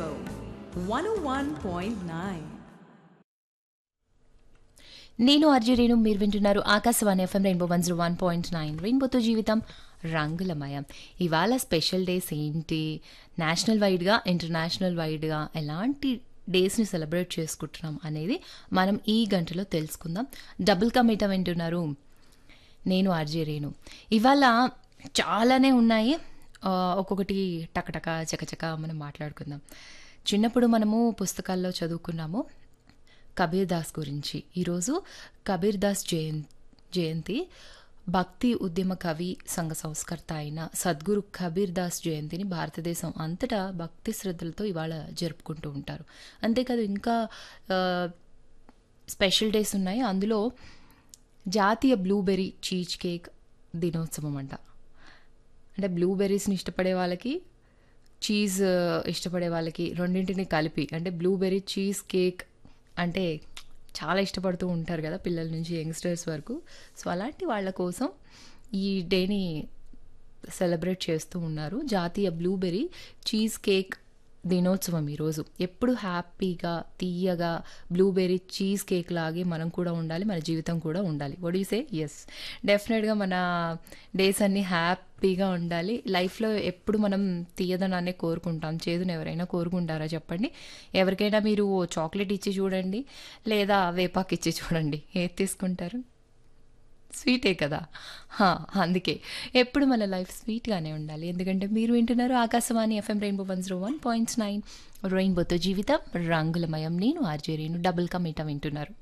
Rainbow 101.9. నేను అర్జు రేణు మీరు వింటున్నారు Akashvani FM rainbow one zero one point nine రెయిన్బోతో జీవితం రంగులమయం ఇవాళ స్పెషల్ డేస్ ఏంటి నేషనల్ వైడ్గా ఇంటర్నేషనల్ వైడ్గా ఎలాంటి డేస్ని సెలబ్రేట్ చేసుకుంటున్నాం అనేది మనం ఈ గంటలో తెలుసుకుందాం డబుల్ కమిటా వింటున్నారు నేను ఆర్జే రేణు ఇవాళ చాలానే ఉన్నాయి ఆ, ఒక్కొక్కటి టకటక చకచక మనం మాట్లాడుకుందాం చిన్నప్పుడు మనము పుస్తకాల్లో చదువుకున్నాము కబీర్ దాస్ గురించి ఈరోజు కబీర్ దాస్ జయం జయంతి భక్తి ఉద్యమ కవి సంఘ సంస్కర్త అయిన సద్గురు కబీర్ దాస్ జయంతిని భారతదేశం అంతటా భక్తి శ్రద్ధలతో ఇవాళ జరుపుకుంటూ ఉంటారు అంతేకాదు ఇంకా ఆ, స్పెషల్ డేస్ ఉన్నాయి అందులో జాతీయ బ్లూబెర్రీ చీజ్ కేక్ దినోత్సవం అంట అంటే బ్లూబెర్రీస్ని ఇష్టపడే వాళ్ళకి చీజ్ ఇష్టపడే వాళ్ళకి రెండింటిని కలిపి అంటే బ్లూబెర్రీ చీజ్ కేక్ అంటే చాలా ఇష్టపడుతూ ఉంటారు కదా పిల్లల నుంచి యంగ్స్టర్స్ వరకు సో అలాంటి వాళ్ళ కోసం ఈ డేని సెలబ్రేట్ చేస్తూ ఉన్నారు జాతీయ బ్లూబెర్రీ చీజ్ కేక్ దినోత్సవం ఈరోజు ఎప్పుడు హ్యాపీగా తీయగా బ్లూబెర్రీ చీజ్ కేక్ లాగే మనం కూడా ఉండాలి మన జీవితం కూడా ఉండాలి ఒడిసే ఎస్ డెఫినెట్గా మన డేస్ అన్నీ హ్యాపీగా ఉండాలి లైఫ్లో ఎప్పుడు మనం తీయదనాన్ని కోరుకుంటాం చేదును ఎవరైనా కోరుకుంటారా చెప్పండి ఎవరికైనా మీరు చాక్లెట్ ఇచ్చి చూడండి లేదా వేపాకు ఇచ్చి చూడండి ఏది తీసుకుంటారు స్వీటే కదా హా, అందుకే ఎప్పుడు మన లైఫ్ స్వీట్గానే ఉండాలి ఎందుకంటే మీరు వింటున్నారు Akashvani FM rainbow one zero one points nine రెయిన్బోతో జీవితం రంగులమయం నేను ఆర్జే రేణు డబుల్ కమిటా వింటున్నారు